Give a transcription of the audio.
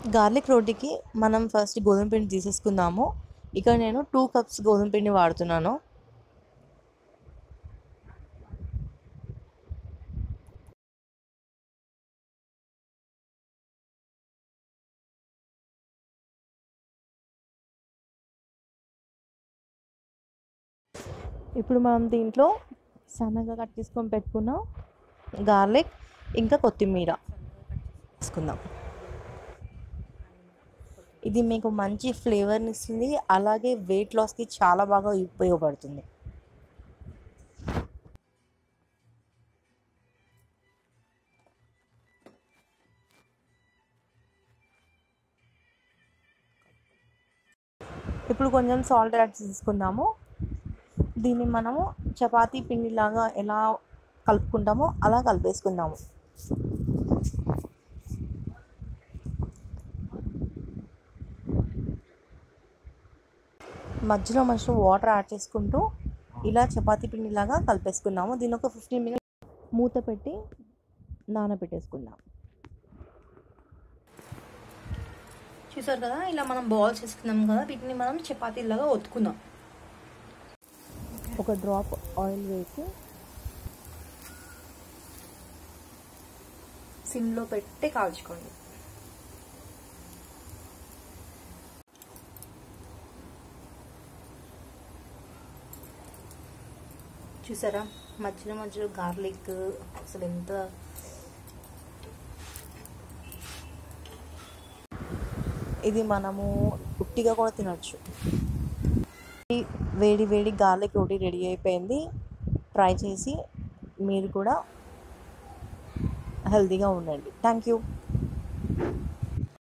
garlic రోటీకి మనం first గోధుమ పిండి తీసేసుకుందాము ఇక్కడ నేను టూ కప్స్ గోధుమ పిండి వాడుతున్నాను ఇప్పుడు మనం దీంట్లో సన్నగా కట్ చేసుకొని పెట్టుకున్న గార్లిక్ ఇంకా కొత్తిమీర వేసుకుందాం ఇది మీకు మంచి ఫ్లేవర్ని ఇస్తుంది అలాగే వెయిట్ లాస్కి చాలా బాగా ఉపయోగపడుతుంది ఇప్పుడు కొంచెం సాల్ట్ యాడ్ చేసుకుందాము దీన్ని మనము చపాతీ పిండిలాగా ఎలా కలుపుకుంటామో అలా కలిపేసుకుందాము మధ్యలో మధ్యలో వాటర్ యాడ్ చేసుకుంటూ ఇలా చపాతీ పిండిలాగా కలిపేసుకున్నాము దీని ఒక ఫిఫ్టీన్ మినిట్స్ మూత పెట్టి నానబెట్టేసుకుందాం చూసారు కదా ఇలా మనం బాల్స్ చేసుకున్నాం కదా వీటిని మనం చపాతీలాగా ఒత్తుకుందాం ఒక డ్రాప్ ఆయిల్ వేసి సిమ్లో పెట్టి కాల్చుకోండి చూసారా మధ్యలో మధ్యలో గార్లిక్ అసలు ఎంత ఇది మనము ఉట్టిగా కూడా తినొచ్చు వేడి వేడి గార్లిక్ రోటీ రెడీ అయిపోయింది ట్రై చేసి మీరు కూడా హెల్తీగా ఉండండి థ్యాంక్ యూ